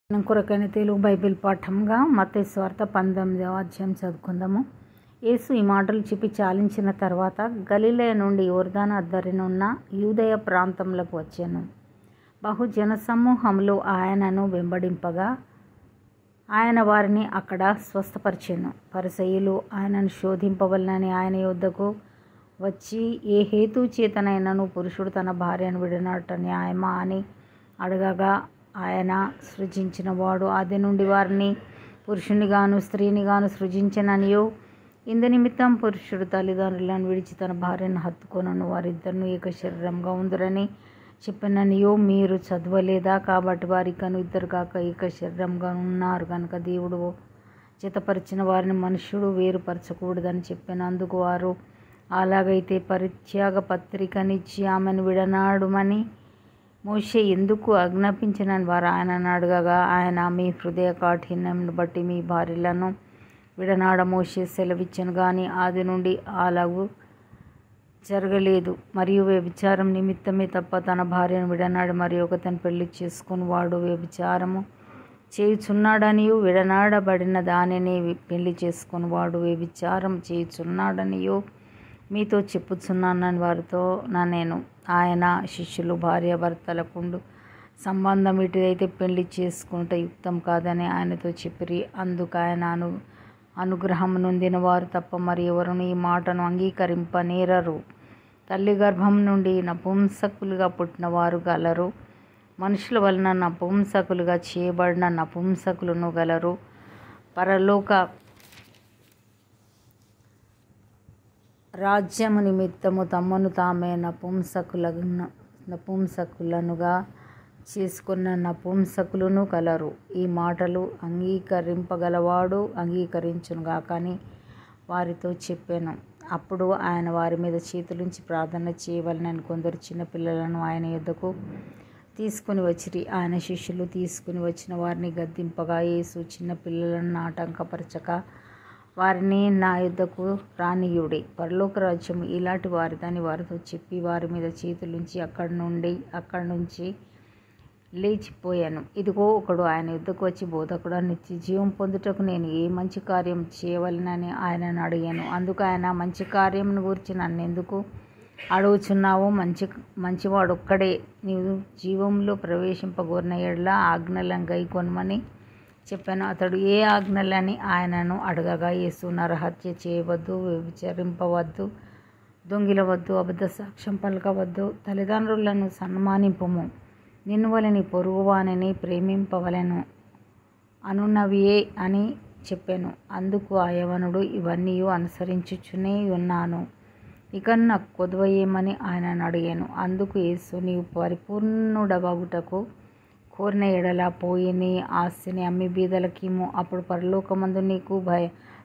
మనం కొరకైన తెలుగు బైబిల్ పాఠంగా మత్తయి స్వార్థ పంతొమ్మిదవ అధ్యాయం చదువుకుందాము యేసు ఈ మాటలు చెప్పి చాలించిన తర్వాత గలిలయ నుండి యోర్దాన అద్దరినున్న యూదయ ప్రాంతంలోకి వచ్చాను బహుజన సమూహంలో ఆయనను వెంబడింపగా ఆయన వారిని అక్కడ స్వస్థపరిచాను పరిసయులు ఆయనను శోధింపవలనని ఆయన యొద్దకు వచ్చి ఏ హేతు చేతనైనను పురుషుడు తన భార్యను విడనాట న్యాయమా అని అడగగా ఆయన సృజించిన వాడు ఆది నుండి వారిని పురుషునిగాను స్త్రీనిగాను సృజించననియో ఇందు నిమిత్తం పురుషుడు తల్లిదండ్రులను విడిచి తన భార్యను హత్తుకొనను వారిద్దరిని ఏక శరీరంగా ఉందరని చెప్పననియో మీరు చదవలేదా కాబట్టి వారికను ఇద్దరు కాక ఏక శరీరంగా ఉన్నారు కనుక దేవుడు జతపరిచిన వారిని మనుష్యుడు వేరుపరచకూడదని చెప్పిన అందుకు వారు అలాగైతే పరిత్యాగ పత్రికనిచ్చి ఆమెను విడనాడుమని మోషే ఎందుకు ఆజ్ఞాపించినని వారు ఆయనను అడగగా ఆయన మీ హృదయ కాఠిన్యంను బట్టి మీ భార్యలను విడనాడ మోషే సెలవిచ్చను కానీ ఆది నుండి అలాగూ జరగలేదు మరియు వ్యభిచారం నిమిత్తమే తప్ప తన భార్యను విడనాడు మరి ఒకతను పెళ్లి చేసుకుని వాడు వ్యభిచారము చేయుచున్నాడనియు విడనాడబడిన దానిని పెళ్లి చేసుకుని వాడు వ్యభిచారం చేయుచున్నాడనియో మీతో చెప్పుచున్నానని వారితో నా నేను ఆయన శిష్యులు భార్య భర్తలకుండు సంబంధం ఇటుదైతే పెళ్లి చేసుకుంటే యుక్తం కాదని ఆయనతో చెప్పిరి అందుకు ఆయన అను అనుగ్రహం నొందిన వారు తప్ప మరి ఎవరును ఈ మాటను అంగీకరింపనేరరు తల్లి గర్భం నుండి నపుంసకులుగా పుట్టిన వారు గలరు మనుషుల వలన నపుంసకులుగా చేయబడిన నపుంసకులను గలరు పరలోక రాజ్యము నిమిత్తము తమను తామే నపుంసకుల నపుంసకులనుగా చేసుకున్న నపుంసకులను కలరు ఈ మాటలు అంగీకరింపగలవాడు అంగీకరించునుగా కానీ వారితో చెప్పాను అప్పుడు ఆయన వారి మీద చేతులుంచి ప్రార్థన చేయవలనని కొందరు చిన్నపిల్లలను ఆయన యొద్దకు తీసుకుని వచ్చిరి ఆయన శిష్యులు తీసుకుని వచ్చిన వారిని గద్దింపగా యేసు చిన్న పిల్లలను ఆటంకపరచక వారిని నా యుద్ధకు రానియుడి పరలోక రాజ్యం ఇలాంటి వారిదని వారితో చెప్పి వారి మీద చేతులుంచి అక్కడి నుండి అక్కడి నుంచి లేచిపోయాను ఇదిగో ఒకడు ఆయన యుద్ధకు వచ్చి బోధకుడు నిత్య జీవం పొందుటకు నేను ఏ మంచి కార్యం చేయవలనని ఆయనను అడిగాను అందుకు ఆయన మంచి కార్యంను గురించి నన్ను ఎందుకు అడుగుచున్నావో మంచి మంచివాడు ఒక్కడే నీవు జీవంలో ప్రవేశింపగోరిన ఎడల ఆజ్ఞలను గైకొనమని చెప్పాను అతడు ఏ ఆజ్ఞలని ఆయనను అడగగా యేసు నరహత్య చేయవద్దు విచరింపవద్దు దొంగిలవద్దు అబద్ధ సాక్ష్యం పలకవద్దు తల్లిదండ్రులను సన్మానింపము నిన్ను వలని పొరుగువానిని ప్రేమింపవలెను అనున్నవియే అని చెప్పాను అందుకు ఆ యవనుడు ఇవన్నీ అనుసరించుచునే ఉన్నాను ఇక నాకు కొదవయేమని ఆయనను అడిగాను అందుకు యేసు నీవు పరిపూర్ణుడవగుటకు కోరిన ఎడల పోయి నీ ఆస్తిని అమ్మి బీదలకిము అప్పుడు పరలోకమందు నీకు భయ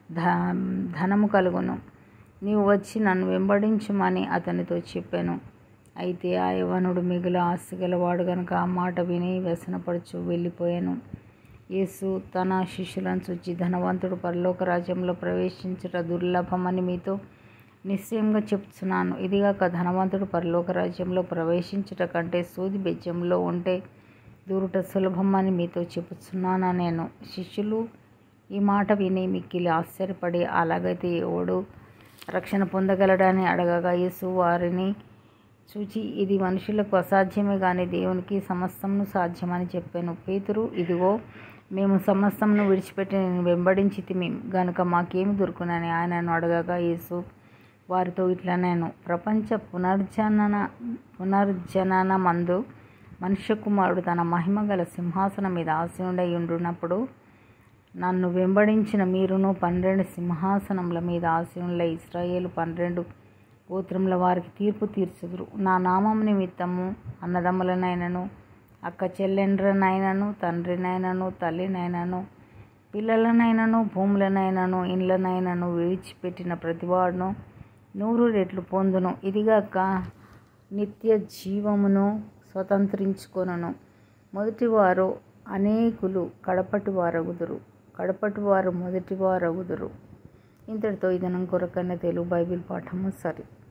ధనము కలుగును నీవు వచ్చి నన్ను వెంబడించమని అతనితో చెప్పాను అయితే ఆ యవనుడు మిగులు ఆస్తి గలవాడు గనుక ఆ మాట విని వ్యసనపడుచు వెళ్ళిపోయాను యేసు తన శిష్యులను చూచి ధనవంతుడు పరలోక రాజ్యంలో ప్రవేశించుట దుర్లభమని మీతో నిశ్చయంగా చెప్తున్నాను ఇదిగాక ధనవంతుడు పరలోక రాజ్యంలో ప్రవేశించుట కంటే సూది బెజ్యంలో ఉంటే దూరుట సులభమని మీతో చెప్పుచున్నానా నేను శిష్యులు ఈ మాట విని మిక్కిలి ఆశ్చర్యపడి అలాగైతే ఎవడు రక్షణ పొందగలడని అడగగా యేసు వారిని చూచి ఇది మనుషులకు అసాధ్యమే కానీ దేవునికి సమస్తమును సాధ్యమని చెప్పాను పేతురు ఇదిగో మేము సమస్తమును విడిచిపెట్టి నేను వెంబడించి తిమి గనుక మాకేమి దొరుకునని ఆయనను అడగగా యేసు వారితో ఇట్లా నేను ప్రపంచ పునర్జనన పునర్జనన మందు మనుష్య కుమారుడు తన మహిమ గల సింహాసనం మీద ఆసీనుడై ఉండున్నప్పుడు నన్ను వెంబడించిన మీరును పన్నెండు సింహాసనముల మీద ఆసీనులై ఇస్రాయేలు పన్నెండు గోత్రముల వారికి తీర్పు తీర్చుదురు నా నామం నిమిత్తము అన్నదమ్ములనైనను అక్క చెల్లెండ్రనైనను తండ్రినైనను తల్లినైనను పిల్లలనైనను భూములనైనను ఇండ్లనైనను విడిచిపెట్టిన ప్రతివాడును నూరు రెట్లు పొందును ఇదిగాక నిత్య జీవమును స్వతంత్రించుకొనను మొదటివారు అనేకులు కడపటి వారగుదురు కడపటి వారు మొదటి వారగుదురు ఇంతటితో ఇదనం కొరకైన తెలుగు బైబిల్ పాఠము సరి